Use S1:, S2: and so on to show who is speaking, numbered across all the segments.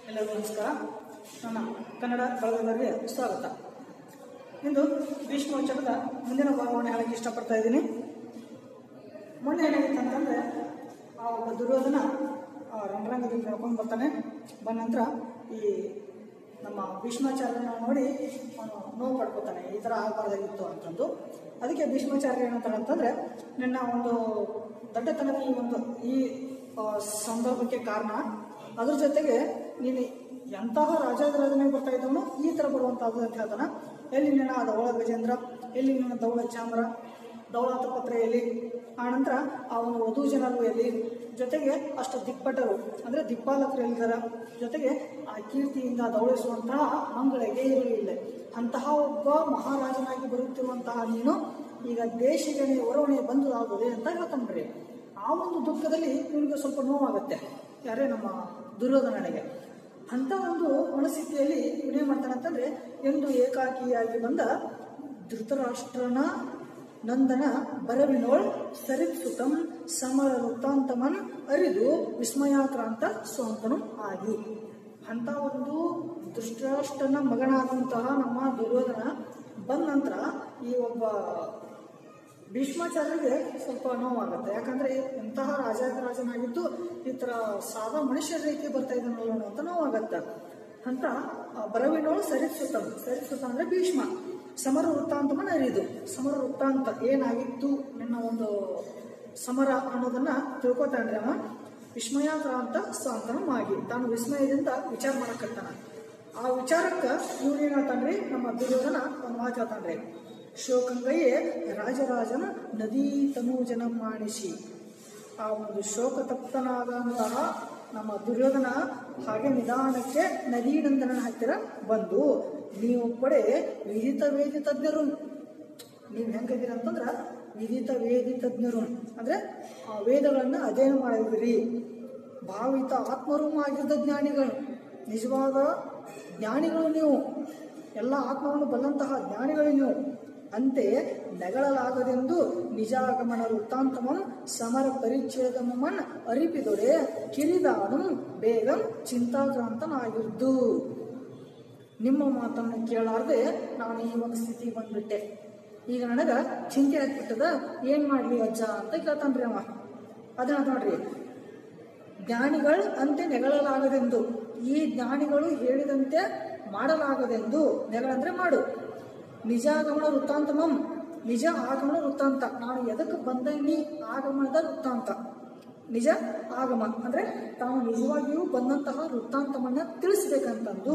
S1: ಎಲ್ಲರಿಗೂ ನಮಸ್ಕಾರ ನನ್ನ ಕನ್ನಡ ಬಳಗದವರಿಗೆ ಸ್ವಾಗತ ಇಂದು ಭೀಷ್ಮೋತ್ಸವದ ಮುಂದಿನ ಭಾಗವನ್ನು ಹೇಳಕ್ಕೆ ಇಷ್ಟಪಡ್ತಾ ಇದ್ದೀನಿ ಮೊನ್ನೆ ಏನಾಗಿತ್ತು ಅಂತಂದರೆ ಆ ಒಬ್ಬ ದುರ್ಯೋಧನ ಆ ರಂಗರಂಗದಲ್ಲಿ ನಡ್ಕೊಂಡು ಬರ್ತಾನೆ ಬಂದ ನಂತರ ಈ ನಮ್ಮ ಭೀಷ್ಮಾಚಾರ್ಯನ ನೋಡಿ ಅವನು ನೋವು ಪಡ್ಕೊತಾನೆ ಈ ಥರ ಆಗಬಾರ್ದಾಗಿತ್ತು ಅಂತಂದು ಅದಕ್ಕೆ ಭೀಷ್ಮಾಚಾರ್ಯ ಏನಂತಾರೆ ಅಂತಂದರೆ ನಿನ್ನ ಒಂದು ದಡ್ಡತನದ ಈ ಒಂದು ಈ ಆ, ಸಂದರ್ಭಕ್ಕೆ ಕಾರಣ ಅದ್ರ ಜೊತೆಗೆ ನೀನು ಎಂತಹ ರಾಜಾದಿರಾಜನಾಗಿ ಬರ್ತಾ ಇದ್ದವನು ಈ ಥರ ಬರುವಂಥದ್ದು ಅಂತ ಹೇಳ್ತಾನೆ ಎಲ್ಲಿ ನಿನ್ನ ದೌಳ ಗಜೇಂದ್ರ ಎಲ್ಲಿ ನಿನ್ನ ದೌಳ ಚಾಮ್ರ ದೌಲಾತ ಪತ್ರ ಎಲ್ಲಿ ಆನಂತರ ಅವನು ವಧು ಜನರು ಎಲ್ಲಿ ಜೊತೆಗೆ ಅಷ್ಟು ದಿಕ್ಪಟರು ಅಂದರೆ ದಿಕ್ಪಾಲಕರು ಎಲ್ಲಿದ್ದಾರೆ ಜೊತೆಗೆ ಆ ಕೀರ್ತಿಯಿಂದ ದೌಳಿಸುವಂತಹ ಮಂಗಳಿಗೆ ಇರಲಿಲ್ಲ ಅಂತಹ ಒಬ್ಬ ಮಹಾರಾಜನಾಗಿ ಬರುತ್ತಿರುವಂತಹ ನೀನು ಈಗ ದೇಶಿಗನೇ ಹೊರವಣೆ ಬಂದು ಆಗುತ್ತದೆ ಅಂತ ಹೇಳ್ತಾನ್ರಿ ಆ ಒಂದು ದುಃಖದಲ್ಲಿ ಇವನಿಗೆ ಸ್ವಲ್ಪ ನೋವಾಗುತ್ತೆ ಯಾರೇ ನಮ್ಮ ದುರ್ಯೋಧನನಿಗೆ ಅಂತ ಒಂದು ಮನಸ್ಥಿತಿಯಲ್ಲಿ ಇವನೇನ್ ಮಾಡ್ತಾನೆ ಅಂತಂದ್ರೆ ಎಂದು ಏಕಾಕಿಯಾಗಿ ಬಂದ ಧೃತರಾಷ್ಟ್ರನ ನಂದನ ಬರವಿನೋಳ್ ಸರಿತ್ಸುತಂ ಸಮರ ವೃತ್ತಾಂತಮನ್ ಅರಿದು ವಿಸ್ಮಯಾಕ್ರಾಂತ ಸ್ವಂತನು ಆಗಿ ಅಂತ ಒಂದು ಧೃತರಾಷ್ಟ್ರನ ಮಗನಾದಂತಹ ನಮ್ಮ ದುರ್ಯೋಧನ ಬಂದ ನಂತರ ಈ ಒಬ್ಬ ಭೀಷ್ಮಾಚಾರ್ಯರಿಗೆ ಸ್ವಲ್ಪ ನೋವಾಗುತ್ತೆ ಯಾಕಂದ್ರೆ ಎಂತಹ ರಾಜಾದಿರಾಜನಾಗಿದ್ದು ಈ ಥರ ಸಾದಾ ಮನುಷ್ಯರ ರೀತಿ ಬರ್ತಾ ಇದ್ದಾನಲ್ಲ ಅಂತ ನೋವಾಗತ್ತೆ ಅಂತ ಆ ಬರವಿನೋಳು ಸರಿಸುತ್ತ ಸರಿಸುತ್ತ ಅಂದ್ರೆ ಭೀಷ್ಮ ಸಮರ ವೃತ್ತಾಂತವನ್ನ ಅರಿದು ಸಮರ ವೃತ್ತಾಂತ ಏನಾಗಿತ್ತು ನನ್ನ ಒಂದು ಸಮರ ಅನ್ನೋದನ್ನ ತಿಳ್ಕೊತಾನ್ರಿ ಅವ ವಿಸ್ಮಯಾಕ್ರಾಂತ ಸ್ವಾಂತನ ಆಗಿ ತಾನು ವಿಸ್ಮಯದಿಂದ ವಿಚಾರ ಮಾಡಕತ್ತಾನ ಆ ವಿಚಾರಕ್ಕೆ ಇವ್ರೇನಾತಾನ್ರಿ ನಮ್ಮ ದುರ್ಯೋಧನ ಒಂದು ಮಾತು ಹೇಳ್ತಾನ್ರಿ ಶೋಕಂಗಯ್ಯೆ ರಾಜರಾಜನ ನದೀ ತನೂಜನ ಮಾಡಿಸಿ ಆ ಒಂದು ಶೋಕತಪ್ತನಾದಂತಹ ನಮ್ಮ ದುರ್ಯೋಧನ ಹಾಗೆ ನಿಧಾನಕ್ಕೆ ನದೀನಂದನ ಹತ್ತಿರ ಬಂದು ನೀವೊಬ್ಬಡೆ ವಿದಿತ ವೇದಿ ತಜ್ಞರು ನೀವು ಹೆಂಗಿದ್ದೀರ ಅಂತಂದ್ರ ವಿದಿತ ವೇದಿ ತಜ್ಞರು ಅಂದ್ರೆ ಆ ವೇದಗಳನ್ನ ಅಧ್ಯಯನ ಮಾಡಿದ್ರಿ ಭಾವಿತ ಆತ್ಮರೂ ಆಗಿದ್ದ ಜ್ಞಾನಿಗಳು ನಿಜವಾದ ಜ್ಞಾನಿಗಳು ನೀವು ಎಲ್ಲ ಆತ್ಮವನ್ನು ಬಲ್ಲಂತಹ ಜ್ಞಾನಿಗಳು ನೀವು ಅಂತೆ ನೆಗಳಲಾಗದೆಂದು ನಿಜಾಗಮನ ವೃತ್ತಾಂತಮಂ ಸಮರ ಪರಿಚ್ಛೇದಮನ್ ಅರಿಪಿದೊಡೆ ಕಿರಿದಾನು ಬೇಗಂ ಚಿಂತಾಕ್ರಾಂತನಾಗಿದ್ದು ನಿಮ್ಮ ಮಾತನ್ನು ಕೇಳಾರ್ದೆ ನಾನು ಈ ಒಂದು ಸ್ಥಿತಿಗೆ ಬಂದ್ಬಿಟ್ಟೆ ಈಗ ನನಗ ಚಿಂತೆ ಆಗ್ಬಿಟ್ಟದ ಏನ್ ಮಾಡ್ಲಿ ಅಜ್ಜ ಅಂತ ಕೇಳ್ತಾನ್ರಿ ಅವ ಅದನ್ನ ನೋಡ್ರಿ ಜ್ಞಾನಿಗಳು ಅಂತೆ ನೆಗಳಲಾಗದೆಂದು ಈ ಜ್ಞಾನಿಗಳು ಹೇಳಿದಂತೆ ಮಾಡಲಾಗದೆಂದು ನೆಗಳಂದ್ರೆ ಮಾಡು ನಿಜಾಗಮನ ವೃತ್ತಾಂತಮಂ ನಿಜ ಆಗಮನ ವೃತ್ತಾಂತ ನಾನು ಎದಕ್ಕೆ ಬಂದೀನಿ ಆಗಮನದ ವೃತ್ತಾಂತ ನಿಜ ಆಗಮ ಅಂದ್ರೆ ತಾನು ನಿಜವಾಗಿಯೂ ಬಂದಂತಹ ವೃತ್ತಾಂತವನ್ನ ತಿಳಿಸ್ಬೇಕಂತಂದು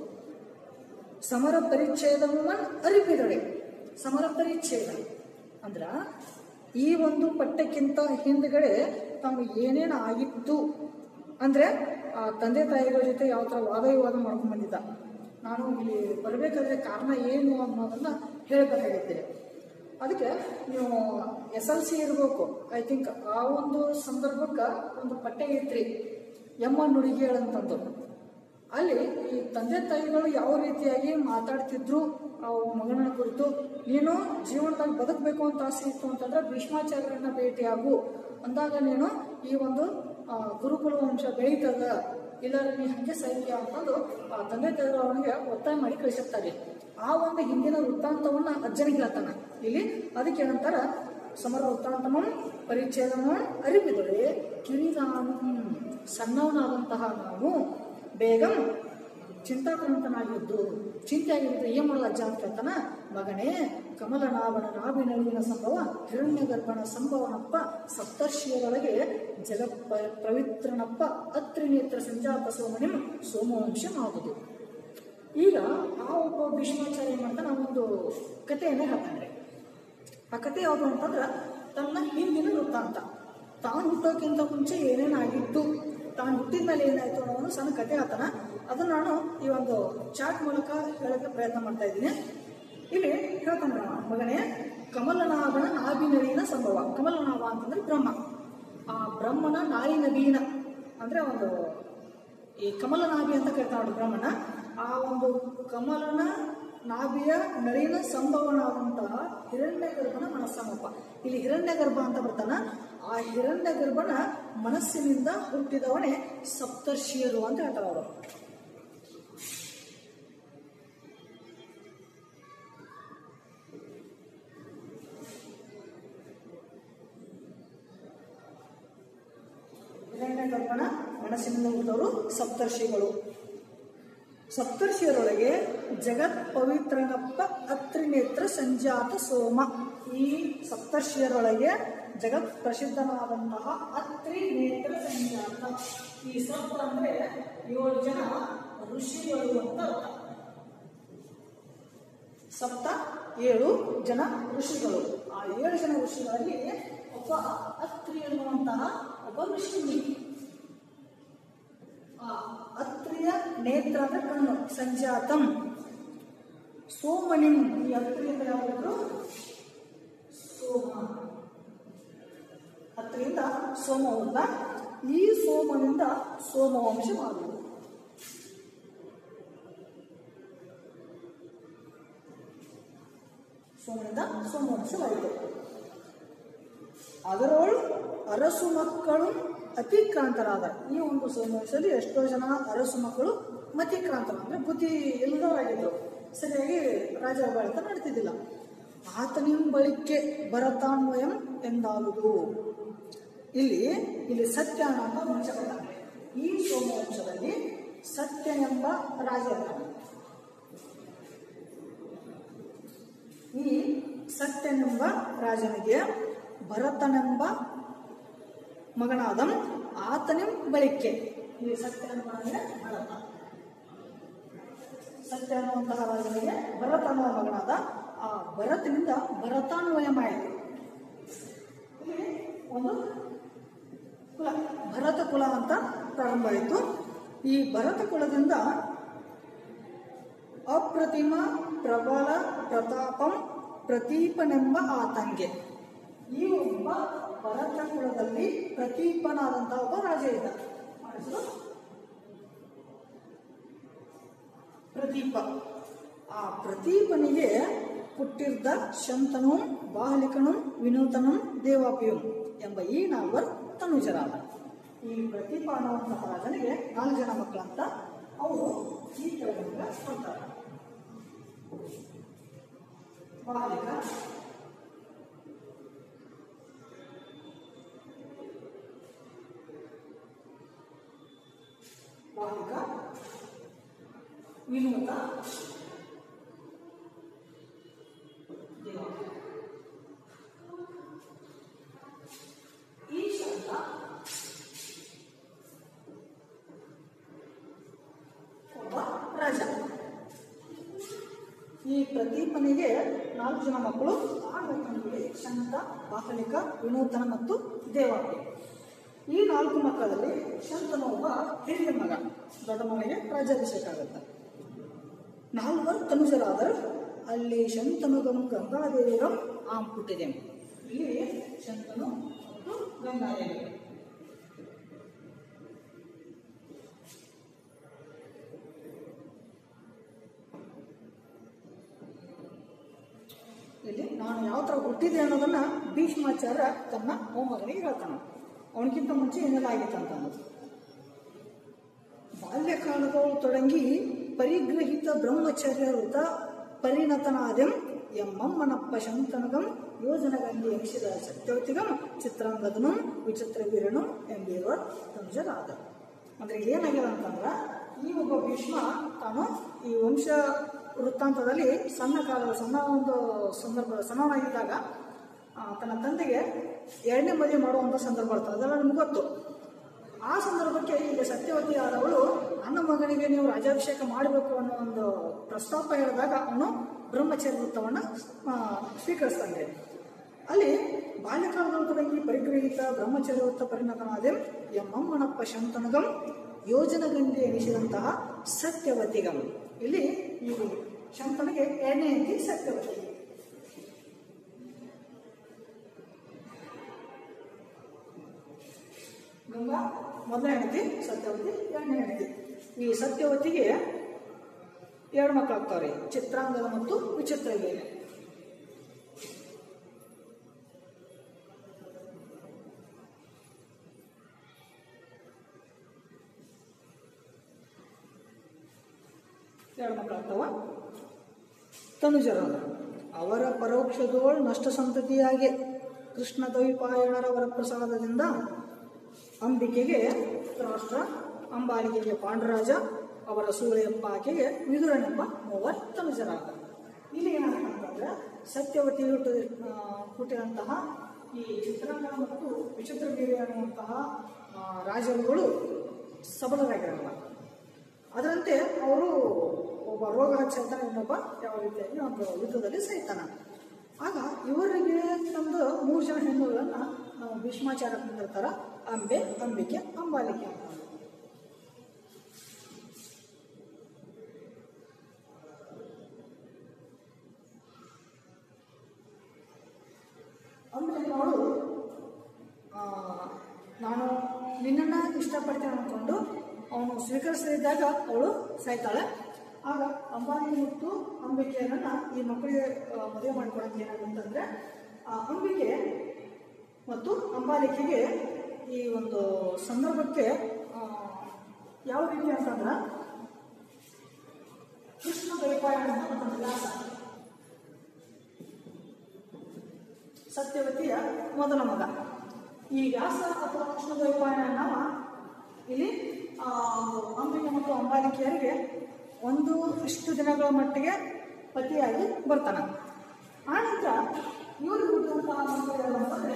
S1: ಸಮರ ಪರಿಚ್ಛೇದವನ್ನ ಅರಿಪಿದಳೆ ಸಮರ ಪರಿಚ್ಛೇದ ಅಂದ್ರ ಈ ಒಂದು ಪಠ್ಯಕ್ಕಿಂತ ಹಿಂದ್ಗಡೆ ತಾನು ಏನೇನು ಆಗಿತ್ತು ಅಂದ್ರೆ ಆ ತಂದೆ ತಾಯಿಗಳ ಜೊತೆ ಯಾವ ಥರ ವಾದ ವಿವಾದ ಮಾಡ್ಕೊಂಡು ಬಂದಿದ್ದ ನಾನು ಇಲ್ಲಿ ಬರಬೇಕಾದ್ರೆ ಕಾರಣ ಏನು ಅನ್ನೋದನ್ನ ಹೇಳಬೇಕಾಗಿದ್ದೇನೆ ಅದಕ್ಕೆ ನೀವು ಎಸ್ ಎಲ್ ಸಿ ಇರಬೇಕು ಐ ಥಿಂಕ್ ಆ ಒಂದು ಸಂದರ್ಭಕ್ಕೆ ಒಂದು ಪಠ್ಯ ಐತ್ರಿ ಎಮ್ಮ ನುಡಿಗೇಳ್ ಅಂತಂದು ಅಲ್ಲಿ ಈ ತಂದೆ ತಾಯಿಗಳು ಯಾವ ರೀತಿಯಾಗಿ ಮಾತಾಡ್ತಿದ್ರು ಆ ಮಗನ ಕುರಿತು ನೀನು ಜೀವನದಲ್ಲಿ ಬದುಕಬೇಕು ಅಂತ ಆಸೆ ಇತ್ತು ಅಂತಂದ್ರೆ ಭೀಷ್ಮಾಚಾರ್ಯರನ್ನ ಭೇಟಿಯಾಗು ಅಂದಾಗ ನೀನು ಈ ಒಂದು ಆ, ಗುರುಕುಲ ವಂಶ ಬೆಳೀತದ ಇಲ್ಲ ನೀ ಹಂಗೆ ಸೈನ್ಯ ಅಂತಂದು ಆ ತಂದೆ ತಾಯಿಗಳು ಅವನಿಗೆ ಒತ್ತಾಯ ಮಾಡಿ ಕಳಿಸುತ್ತಾರೆ ಆ ಒಂದು ಹಿಂದಿನ ವೃತ್ತಾಂತವನ್ನ ಅಜ್ಜನಿಗೆ ಹೇಳ್ತಾನ ಇಲ್ಲಿ ಅದಕ್ಕೆ ಏನಂತಾರ ಸಮರ ವೃತ್ತಾಂತಮಂ ಪರಿಚ್ಛೇದನ ಅರಿವಿದರೆ ಕಿರಿದಾನು ಸಣ್ಣವನಾದಂತಹ ನಾವು ಬೇಗಂ ಚಿಂತಾಕ್ರಾಂತನಾಗಿದ್ದು ಚಿಂತೆ ಆಗಿರುತ್ತೆ ಏನ್ ಮಾಡೋದು ಅಜ್ಜ ಅಂತ ಹೇಳ್ತಾನ ಮಗನೇ ಕಮಲನಾಭನ ನಾಭಿನಳಿನ ಸಂಭವ ಹಿರಣ್ಯ ಗರ್ಭನ ಸಂಭವನಪ್ಪ ಸಪ್ತರ್ಷಿಯರೊಳಗೆ ಜಲ ಪ- ಪವಿತ್ರನಪ್ಪ ಅತ್ರಿ ನೇತ್ರ ಸಂಜಾಪ ಸೋಮನಿಂ ಸೋಮವಂಶಮಾಗುದು ಈಗ ಆ ಒಬ್ಬ ಭೀಷ್ಮಾಚಾರ್ಯ ಏನ್ ಮಾಡ್ತಾನೆ ಆ ಒಂದು ಕಥೆಯನ್ನ ಹೇಳ್ತಾನೆ ಆ ಕಥೆ ಯಾವುದು ಅಂತಂದ್ರೆ ತನ್ನ ಹಿಂದಿನ ವೃತ್ತಾಂತ ತಾನು ಹುಟ್ಟೋಕ್ಕಿಂತ ಮುಂಚೆ ಏನೇನಾಗಿತ್ತು ತಾನು ಹುಟ್ಟಿದ ಮೇಲೆ ಏನಾಯ್ತು ಅನ್ನೋ ಒಂದು ಸಣ್ಣ ಕಥೆ ಹೇಳ್ತಾನ ಅದನ್ನ ನಾನು ಈ ಒಂದು ಚಾಟ್ ಮೂಲಕ ಹೇಳಕ್ಕೆ ಪ್ರಯತ್ನ ಮಾಡ್ತಾ ಇದ್ದೀನಿ ಇಲ್ಲಿ ಹೇಳ್ತಾನೆ ಅವ, ಮಗನೇ ಕಮಲನಾಭನ ನಾಭಿನವೀನ ಸಂಭವ ಕಮಲನಾಭ ಅಂತಂದ್ರೆ ಬ್ರಹ್ಮ ಆ ಬ್ರಹ್ಮನ ನಾರಿ ನವೀನ ಅಂದ್ರೆ ಒಂದು ಈ ಕಮಲನಾಭಿ ಅಂತ ಕರಿತಾವ ನೋಡಿ ಬ್ರಹ್ಮನ ಆ ಒಂದು ಕಮಲನ ನಾಭಿಯ ನಳಿನ ಸಂಭವನಾದಂತಹ ಹಿರಣ್ಯ ಗರ್ಭನ ಮನಸ್ಸಮಪ್ಪ ಇಲ್ಲಿ ಹಿರಣ್ಯ ಗರ್ಭ ಅಂತ ಬರ್ತಾನ ಆ ಹಿರಣ್ಯ ಗರ್ಭನ ಮನಸ್ಸಿನಿಂದ ಹುಟ್ಟಿದವನೇ ಸಪ್ತರ್ಷಿಯರು ಅಂತ ಹೇಳ್ತಾರೆ ಅವರು ಕರ್ಪಣ ಮನಸ್ಸಿನಿಂದ ಹುಟ್ಟಿದವರು ಸಪ್ತರ್ಷಿಗಳು ಸಪ್ತರ್ಷಿಯರೊಳಗೆ ಜಗತ್ ಪವಿತ್ರನಪ್ಪ ಅತ್ರಿನೇತ್ರ ಸಂಜಾತ ಸೋಮ ಈ ಸಪ್ತರ್ಷಿಯರೊಳಗೆ ಜಗತ್ ಪ್ರಸಿದ್ಧನಾದಂತಹ ಅತ್ರಿನೇತ್ರ ಸಂಜಾತ ಈ ಸಪ್ತ ಅಂದ್ರೆ ಏಳು ಜನ ಋಷಿಗಳು ಅಂತ ಅರ್ಥ. ಸಪ್ತ ಏಳು ಜನ ಋಷಿಗಳು ಆ ಏಳು ಜನ ಋಷಿಗಳಲ್ಲಿ ಒಬ್ಬ ಅತ್ರಿ ಎನ್ನುವಂತಹ ಒಬ್ಬ ಋಷಿ ಮುನಿ. ಆ ಅತ್ರಿಯ ನೇತ್ರ ಅಂದ್ರೆ ಕಣ್ಣು ಸಂಜಾತಂ ಸೋಮನಿಂ ಈ ಅತ್ರಿ ಅಂದ್ರೆ ಯಾವುದು ಸೋಮ ಅತ್ರಿಯಿಂದ ಸೋಮ ಹುಟ್ಟ ಈ ಸೋಮನಿಂದ ಸೋಮವಂಶ ಮಾಡುವುದು ಸೋಮನಿಂದ ಸೋಮವಂಶವಾಯಿತು ಅದರೊಳು ಅರಸು ಮಕ್ಕಳು ಅತಿಕ್ರಾಂತರಾದ ಈ ಒಂದು ಸೋಮವಂಶದಲ್ಲಿ ಎಷ್ಟೋ ಜನ ಅರಸು ಮಕ್ಕಳು ಮತಿಕ್ರಾಂತರ ಅಂದ್ರೆ ಬುದ್ಧಿ ಇಲ್ಲದವರಾಗಿದ್ದರು ಸರಿಯಾಗಿ ರಾಜಾಡಳಿತ ನಡೀತಿದ್ದಿಲ್ಲ ಆತನಿಂ ಬಳಿಕೆ ಭರತಾನ್ವಯಂ ಎಂದಾಗುವುದು ಇಲ್ಲಿ ಇಲ್ಲಿ ಸತ್ಯ ಅನ್ನೋ ವಂಶ ಬರ್ತಾನೆ ಈ ಸೋಮವಂಶದಲ್ಲಿ ಸತ್ಯನೆಂಬ ರಾಜ ಇರ್ತಾನೆ ಈ ಸತ್ಯನೆಂಬ ರಾಜನಿಗೆ ಭರತನೆಂಬ ಮಗನಾದ ಆತನೇ ಬಳಿಕೆ ಈ ಸತ್ಯ ಅಂದರೆ ಭರತ ಸತ್ಯ ಅನ್ನುವಂತಹ ರಾಜನಿಗೆ ಭರತ ಅನ್ನುವ ಮಗನಾದ ಆ ಭರತನಿಂದ ಭರತಾನ್ವಯ ಮಾಡಿತು ಇಲ್ಲಿ ಒಂದು ಕುಲ ಭರತ ಕುಲ ಅಂತ ಪ್ರಾರಂಭ ಆಯಿತು ಈ ಭರತ ಕುಲದಿಂದ ಅಪ್ರತಿಮ ಪ್ರಬಲ ಪ್ರತಾಪಂ ಪ್ರತೀಪನೆಂಬ ಆತಂಗೆ ಈ ಒಬ್ಬ ಭರತ ಕುಲದಲ್ಲಿ ಪ್ರತೀಪನಾದಂತಹ ಒಬ್ಬ ರಾಜ ಇದ್ದ ಅವನ ಹೆಸರು ಪ್ರದೀಪ ಆ ಪ್ರದೀಪನಿಗೆ ಹುಟ್ಟಿದ್ದ ಶಂತನು ಬಾಹಲಿಕನು ವಿನೂತನು ದೇವಾಪಿಯು ಎಂಬ ಈ ನಾಲ್ವರು ತನುಜರಾದ ಈ ಪ್ರದೀಪ ಅನ್ನುವಂತಹ ರಾಜನಿಗೆ ನಾಲ್ಕು ಜನ ಮಕ್ಕಳಂತ ಅವರು ಈ ಕೆಳಗಿಂದ ಕೊಡ್ತಾರೆ ಬಾಹಲಿಕ ಬಾಹಲಿಕ ವಿನೂತ ದೇವಾಪಿಯ ಈ ಶಬ್ದ ಒಬ್ಬ ರಾಜ ಈ ಪ್ರದೀಪನಿಗೆ ನಾಲ್ಕು ಜನ ಮಕ್ಕಳು ಆ ಮಕ್ಕಳಿಗೆ ಶಂತ ಬಾಹಲಿಕ ವಿನೂತನ ಮತ್ತು ದೇವಾಪಿ ಈ ನಾಲ್ಕು ಮಕ್ಕಳಲ್ಲಿ ಶಂತನ ಒಬ್ಬ ಹಿರಿಯ ಮಗ ದೊಡ್ಡ ಮಗನಿಗೆ ರಾಜ್ಯಾಭಿಷೇಕ ಆಗುತ್ತೆ ನಾಲ್ವರು ತನುಜರಾದರು ಅಲ್ಲಿ ಶಂತನುಗಂ ಗಂಗಾದೇವಿರಂ ಆಂ ಹುಟ್ಟಿದೆ ಇಲ್ಲಿ ಶಂತನು ಮತ್ತು ಗಂಗಾದೇವಿ ಇಲ್ಲಿ ನಾನು ಯಾವ ಥರ ಹುಟ್ಟಿದೆ ಅನ್ನೋದನ್ನ ಭೀಷ್ಮಾಚಾರ್ಯ ತನ್ನ ಮೊಮ್ಮಗನಿಗೆ ಹೇಳ್ತಾನೆ ಅವನಿಗಿಂತ ಮುಂಚೆ ಏನೆಲ್ಲ ಆಗಿತ್ತು ಅಂತ ಅನ್ನೋದು ಬಾಲ್ಯಕಾಲದೊಳು ತೊಡಗಿ ಪರಿಗ್ರಹಿತ ಬ್ರಹ್ಮಚರ್ಯ ವೃತ ಪರಿಣತನಾದೆಂ ಎಮ್ಮಮ್ಮನಪ್ಪ ಶಂತನಗಂ ಯೋಜನಗಂಡಿ ಎನಿಸಿದ ಸತ್ಯವತಿಗಂ ಚಿತ್ರಾಂಗದನು ವಿಚಿತ್ರ ವೀರನು ಎಂಬಿರುವ ತನುಜರಾದ ಅಂದ್ರೆ ಏನಾಗಿದೆ ಅಂತಂದ್ರೆ ಈ ಒಬ್ಬ ಭೀಷ್ಮ ತಾನು ಈ ವಂಶ ವೃತ್ತಾಂತದಲ್ಲಿ ಸಣ್ಣ ಕಾಲದ ಸಣ್ಣ ಒಂದು ಸಂದರ್ಭ ಸಣ್ಣವನಾಗಿದ್ದಾಗ ಆ, ತನ್ನ ತಂದೆಗೆ ಎರಡನೇ ಮದುವೆ ಮಾಡುವಂಥ ಸಂದರ್ಭ ಬರ್ತದೆ ಅದೆಲ್ಲ ನಮ್ಗೆ ಗೊತ್ತು ಆ ಸಂದರ್ಭಕ್ಕೆ ಇಲ್ಲಿ ಸತ್ಯವತಿ ಆದವಳು ನನ್ನ ಮಗನಿಗೆ ನೀವು ರಾಜಾಭಿಷೇಕ ಮಾಡಬೇಕು ಅನ್ನೋ ಒಂದು ಪ್ರಸ್ತಾಪ ಹೇಳಿದಾಗ ಅವನು ಬ್ರಹ್ಮಚರ್ಯ ವೃತ್ತವನ್ನು ಸ್ವೀಕರಿಸ್ತಾನೆ ಅಲ್ಲಿ ಬಾಲ್ಯಕಾಲದಲ್ಲಿ ತೊಡಗಿ ಪರಿಗ್ರಹಿತ ಬ್ರಹ್ಮಚರ್ಯ ವೃತ್ತ ಪರಿಣತನಾದೆ ಎಮ್ಮಮ್ಮನಪ್ಪ ಶಂತನಗಂ ಯೋಜನಗಂಡಿ ಎನಿಸಿದಂತಹ ಸತ್ಯವತಿಗಂ ಇಲ್ಲಿ ಈ ಶಂತನಿಗೆ ಎರಡನೇ ಹೆಂಡತಿ ಸತ್ಯವತಿ ಗಂಗಾ ಮೊದಲನೇ ಹೆಂಡತಿ ಸತ್ಯವತಿ ಎರಡನೇ ಹೆಂಡತಿ ಈ ಸತ್ಯವತಿಗೆ ಎರಡು ಮಕ್ಕಳಾಗ್ತಾರೆ ಚಿತ್ರಾಂಗದ ಮತ್ತು ವಿಚಿತ್ರ ಲೀಲೆ ಎರಡು ಮಕ್ಕಳಾಗ್ತಾವ ತನುಜರವರು ಅವರ ಪರೋಕ್ಷದೋಳ್ ನಷ್ಟ ಸಂತತಿಯಾಗಿ ಕೃಷ್ಣ ದ್ವೈಪಾಯಣರ ವರಪ್ರಸಾದದಿಂದ ಅಂಬಿಕೆಗೆ ರಾಷ್ಟ್ರ ಅಂಬಾಲಿಕೆಗೆ ಪಾಂಡುರಾಜ ಅವರ ಸೂಳೆಯಪ್ಪ ಆಕೆಗೆ ವಿದುರನೆಂಬ ಮೂವರ್ ತನುಜರಾದ ಇಲ್ಲಿ ಏನಾಗುತ್ತೆ ಅಂತಂದ್ರೆ ಸತ್ಯವತಿ ಹುಟ್ಟು ಆ, ಹುಟ್ಟಿದಂತಹ ಈ ಚಿತ್ರಾಂಗಣ ಮತ್ತು ವಿಚಿತ್ರಗಿರಿ ಅನ್ನುವಂತಹ ಆ, ರಾಜರುಗಳು ಸಬಲರಾಗಿರಲ್ಲ ಅದರಂತೆ ಅವರು ಒಬ್ಬ ರೋಗ ಹಚ್ಚಿರ್ತಾನ ಇನ್ನೊಬ್ಬ ಯಾವ ರೀತಿಯಾಗಿ ಒಂದು ಯುದ್ಧದಲ್ಲಿ ಸಾಯ್ತಾನ ಆಗ ಇವರಿಗೆ ತಂದು ಮೂರು ಜನ ಹೆಣ್ಣುಗಳನ್ನ ನಾವು ಭೀಷ್ಮಾಚಾರ ಬಂದಿರ್ತಾರ ಅಂಬೆ ಅಂಬಿಕೆ ಅಂಬಾಲಿಕೆ ಅಂತ ಅಂದ್ರೆ ಅವಳು ಆ, ನಾನು ನಿನ್ನನ್ನು ಇಷ್ಟಪಡ್ತೇನೆ ಅಂದ್ಕೊಂಡು ಅವನು ಸ್ವೀಕರಿಸದಿದ್ದಾಗ ಅವಳು ಸಾಯ್ತಾಳೆ ಆಗ ಅಂಬಾನಿ ಮತ್ತು ಅಂಬಿಕೆಯನ್ನ ಈ ಮಕ್ಕಳಿಗೆ ಆ, ಮದುವೆ ಮಾಡ್ಕೊಳಕ್ಕೆ ಏನಾಗುತ್ತಂದ್ರೆ ಆ ಅಂಬಿಕೆ ಮತ್ತು ಅಂಬಾಲಿಕೆಗೆ ಈ ಒಂದು ಸಂದರ್ಭಕ್ಕೆ ಆ, ಯಾವ ರೀತಿ ಅಂತಂದ್ರೆ ಕೃಷ್ಣ ದ್ವೈಪಾಯನ ಅಂತ ಒಂದು ವ್ಯಾಸ ಸತ್ಯವತಿಯ ಮೊದಲ ಮಗ ಈ ವ್ಯಾಸ ಅಥವಾ ಕೃಷ್ಣ ದ್ವೈಪಾಯನ ನಾಮ ಇಲ್ಲಿ ಆ, ಅಂಬಿಕೆ ಮತ್ತು ಅಂಬಾಲಿಕೆಯರಿಗೆ ಒಂದು ಇಷ್ಟು ದಿನಗಳ ಮಟ್ಟಿಗೆ ಪತಿಯಾಗಿ ಬರ್ತಾನೆ ಆನಂತರ ಇವರು ಹುಟ್ಟಿದಂತಹ ಮಕ್ಕಳು ಅಂತಂದ್ರೆ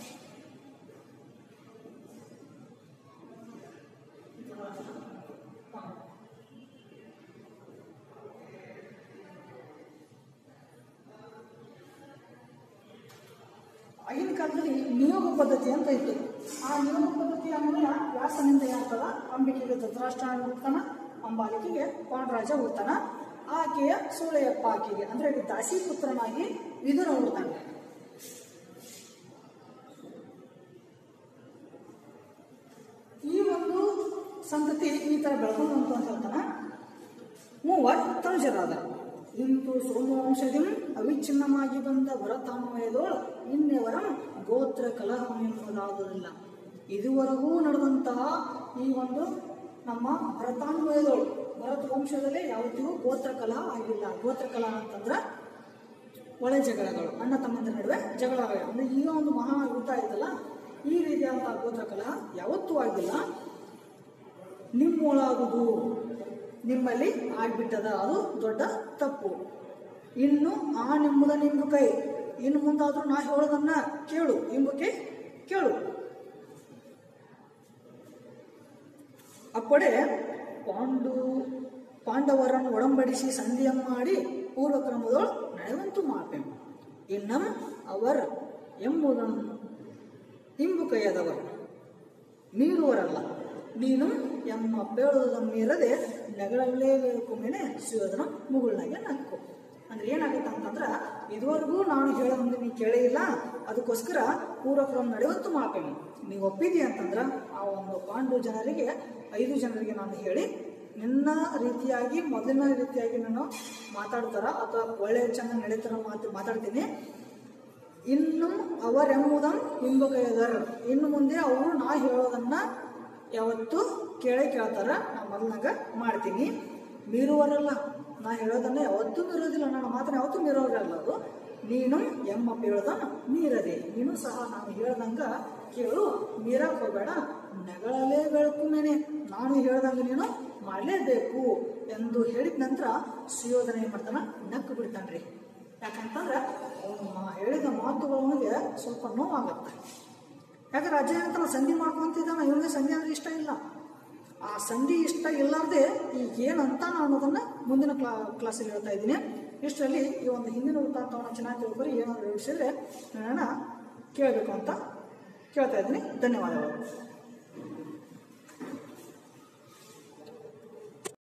S1: ಆಗಿನ ಕಾಲದಲ್ಲಿ ನಿಯೋಗ ಪದ್ಧತಿ ಅಂತ ಇತ್ತು ಆ ನಿಯೋಗ ಪದ್ಧತಿ ಅನ್ವಯ ವ್ಯಾಸನಿಂದ ಏನಾಗ್ತದ ಅಂಬಿಕೆಗೆ ಧೃತರಾಷ್ಟ್ರ ಹುಡ್ತಾನ ಅಂಬಾಲಿಕೆಗೆ ಪಾಂಡರಾಜ ಹುಡ್ತಾನ ಆಕೆಯ ಸೂಳೆಯಪ್ಪ ಆಕೆಗೆ ಅಂದ್ರೆ ಇಲ್ಲಿ ದಾಸಿ ಪುತ್ರನಾಗಿ ವಿದುರ ಹುಡ್ತಾನೆ ಈ ಒಂದು ಸಂತತಿ ಈ ತರ ಬೆಳ್ಕೊಂಡು ಬಂತು ಅಂತ ಹೇಳ್ತಾನ ಮೂವರ್ ತನುಜರಾದ ಇಂದು ಸೋಮವಂಶದಿಂ ಅವಿಚ್ಛಿನ್ನವಾಗಿ ಬಂದ ಭರತಾನ್ವಯದೋಳ ಇನ್ನೆವರಂ ಗೋತ್ರ ಕಲಹವೆಂಬುದಾಗುವುದಿಲ್ಲ ಇದುವರೆಗೂ ನಡೆದಂತಹ ಈ ಒಂದು ನಮ್ಮ ಭರತಾನ್ವಯದೋಳು ಭರತ ವಂಶದಲ್ಲಿ ಯಾವತ್ತಿಗೂ ಗೋತ್ರ ಕಲಹ ಆಗಿಲ್ಲ ಗೋತ್ರ ಕಲಹ ಅಂತಂದ್ರೆ ಒಳ ಜಗಳಗಳು ಅಣ್ಣ ತಮ್ಮಂದಿರ ನಡುವೆ ಜಗಳಗಳು ಅಂದ್ರೆ ಈಗ ಒಂದು ಮಹಾ ಯುದ್ಧ ಆಯ್ತಲ್ಲ ಈ ರೀತಿಯಾದಂತಹ ಗೋತ್ರ ಕಲಹ ಯಾವತ್ತೂ ಆಗಿಲ್ಲ ನಿಮ್ಮೊಳಗುದು ನಿಮ್ಮಲ್ಲಿ ಆಗ್ಬಿಟ್ಟದ ಅದು ದೊಡ್ಡ ತಪ್ಪು ಇನ್ನು ಆ ನಿಮ್ಮದ ನಿಂಬು ಕೈ ಇನ್ನು ಮುಂದಾದ್ರೂ ನಾ ಹೇಳೋದನ್ನ ಕೇಳು ಇಂಬುಕೆ ಕೇಳು ಅಪ್ಪಡೆ ಪಾಂಡು ಪಾಂಡವರನ್ನು ಒಡಂಬಡಿಸಿ ಸಂಧಿಯ ಮಾಡಿ ಪೂರ್ವಕ್ರಮದೊಳು ನಡೆವಂತು ಮಾಪೆಂ ಇನ್ನಂ ಅವರ್ ಎಂಬುದನ್ನು ಇಂಬು ಕೈಯದವರು ಮೀರುವರಲ್ಲ ನೀನು ಎಮ್ಮ ಬೇಳುವುದ ಮೀರದೆ ನೆಗಳಲ್ಲೇ ಬೇಳ್ಕೊಮೇನೆ ಸುಯೋಧನ ಮುಗುಳ್ನಾಗೆ ನಕ್ಕು ಅಂದ್ರೆ ಏನಾಗುತ್ತೆ ಅಂತಂದ್ರೆ ಇದುವರೆಗೂ ನಾನು ಹೇಳೋದೊಂದು ನೀ ಕೇಳೇ ಇಲ್ಲ ಅದಕ್ಕೋಸ್ಕರ ಪೂರ್ವಕ್ರಮ ನಡೆಯುವಂತೂ ಮಾಡ್ತೇನೆ ನೀವು ಒಪ್ಪಿದಿ ಅಂತಂದ್ರೆ ಆ ಒಂದು ಪಾಂಡು ಜನರಿಗೆ ಐದು ಜನರಿಗೆ ನಾನು ಹೇಳಿ ನಿನ್ನ ರೀತಿಯಾಗಿ ಮೊದಲಿನ ರೀತಿಯಾಗಿ ನಾನು ಮಾತಾಡ್ತಾರ ಅಥವಾ ಒಳ್ಳೆ ಚೆನ್ನಾಗಿ ನಡೀತಾರ ಮಾತು ಮಾತಾಡ್ತೀನಿ ಇನ್ನು ಅವರೆಂಬುದಂ ಹಿಂಬಕೈದರ್ ಇನ್ನು ಮುಂದೆ ಅವರು ನಾ ಹೇಳೋದನ್ನ ಯಾವತ್ತು ಕೇಳೇ ಕೇಳ್ತಾರ ನಾ ಮೊದಲಾಗ ಮಾಡ್ತೀನಿ ಮೀರುವರಲ್ಲ ನಾ ಹೇಳೋದನ್ನ ಯಾವತ್ತೂ ಮೀರೋದಿಲ್ಲ ನನ್ನ ಮಾತನ್ನ ಯಾವತ್ತೂ ಮೀರೋರಲ್ಲ ಅದು ನೀನು ಎಮ್ಮಪ್ಪ ಹೇಳ್ದನ ಮೀರದೆ ನೀನು ಸಹ ನಾನು ಹೇಳ್ದಂಗ ಕೇಳು ಮೀರಕ್ ಹೋಗಬೇಡ ನೆಗಳಲ್ಲೇ ಬೆಳಕು ಮೇನೆ ನಾನು ಹೇಳ್ದಂಗ ನೀನು ಮಾಡಲೇಬೇಕು ಎಂದು ಹೇಳಿದ ನಂತರ ಸುಯೋಧನ ಏನ್ ಮಾಡ್ತಾನ ನಕ್ಕು ಬಿಡ್ತಾನ್ರಿ ಯಾಕಂತಂದ್ರೆ ಅವನು ಮಾ- ಹೇಳಿದ ಮಾತುಗಳು ಅವನಿಗೆ ಸ್ವಲ್ಪ ನೋವಾಗತ್ತೆ ಯಾಕಂದ್ರೆ ಅಜಯ್ ಅಂತ ಸಂಧಿ ಮಾಡ್ಕೊಂತಿದ್ದಾನ ಇವನಿಗೆ ಸಂಧಿ ಅಂದ್ರೆ ಇಷ್ಟ ಇಲ್ಲ ಆ ಸಂಧಿ ಇಷ್ಟ ಇಲ್ಲಾರ್ದೆ ಈಗ ಏನಂತ ನಾನು ಅನ್ನೋದನ್ನ ಮುಂದಿನ ಕ್ಲಾ ಕ್ಲಾಸಲ್ಲಿ ಹೇಳ್ತಾ ಇದ್ದೀನಿ ಇಷ್ಟರಲ್ಲಿ ಈ ಒಂದು ಹಿಂದಿನ ವೃತ್ತಾಂತವನ್ನು ಚೆನ್ನಾಗಿ ತಿಳ್ಕೊರಿ ಏನಾದ್ರು ವಿಡಿಸಿದ್ರೆ ನನ್ನ ಕೇಳಬೇಕು ಅಂತ ಕೇಳ್ತಾ ಇದ್ದೀನಿ ಧನ್ಯವಾದಗಳು